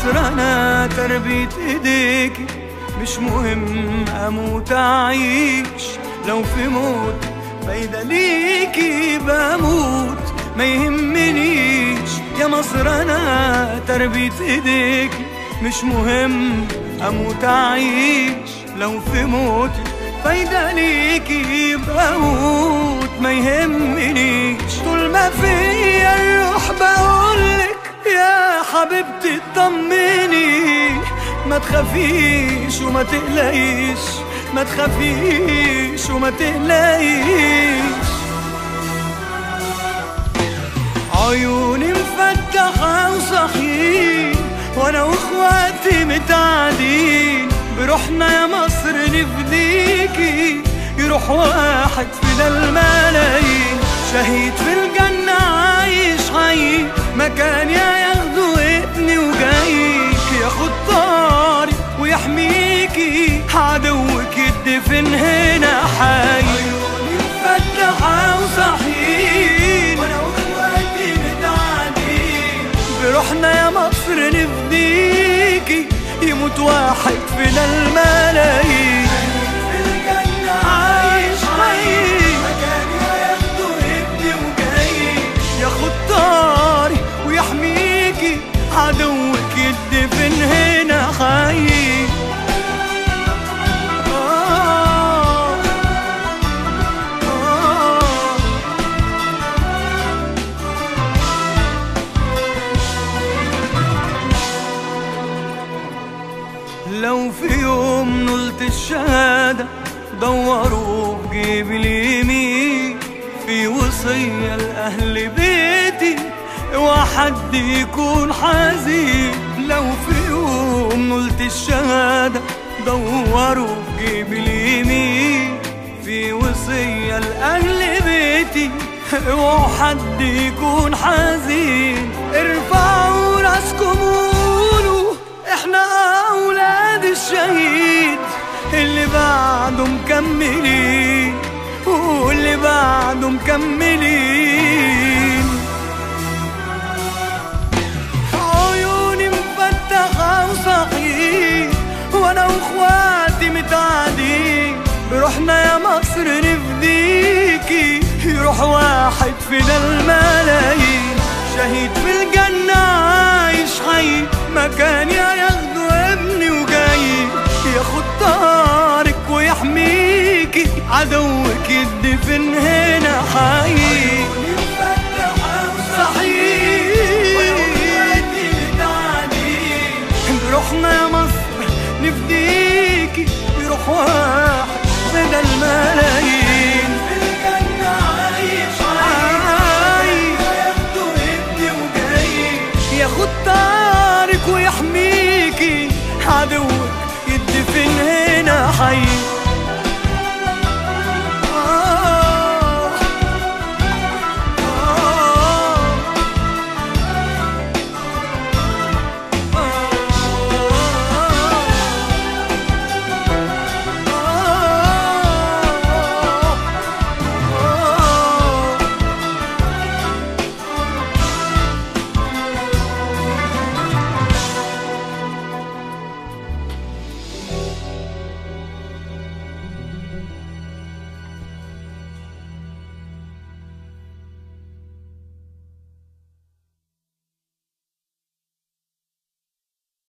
مصر انا تربية ايديكي مش مهم اموت اعيش لو في موت فايدة ليكي بموت ما يهمنيش يا مصر انا تربية ايديكي مش مهم اموت اعيش لو في موتي فايدة ليكي بموت ما يهمنيش طول ما فيا الروح بقولك يا حبيبتي اطمني ما تخافيش وما تقلقيش ما تخافيش وما تقلقيش عيوني مفتحة وصحيين وانا واخواتي متعادين بروحنا يا مصر نفديكي يروح واحد فينا الملايين شهيد في الجنة عايش حي مكان يا ياخده ابني وجايك ياخد طاري ويحميكي عدوك يدفن هنا حي عيوني مفتحة وصحيين وانا واخواتي متعادين بروحنا يا مصر نفديكي يموت واحد فينا الملايين في الجنة عايش حي مكان ياخده ابني وجاي ياخد طاري ويحميكي عدوك يدفن هنا حي آه آه لو في يوم نلت الشهادة دوروا في جيب اليمين في وصية لأهل بيتي اوعى حد يكون حزين لو في يوم نلت الشهادة دوروا في جيب اليمين في وصية لأهل بيتي اوعى حد يكون حزين ارفعوا راسكم وقولوا احنا اولاد الشهيد اللي بعده مكملين واللي بعده مكملين عيوني مفتحة وصحيح وانا واخواتي متعادين بروحنا يا مصر نفديكي يروح واحد فينا الملايين شهيد في الجنة عايش حي مكان يا ياخده ابني وجاي ياخد طارك ويحميكي عدوك يدفن هنا حي صحيح بروحنا يا مصر نفديكي يروح واحد فدا الملايين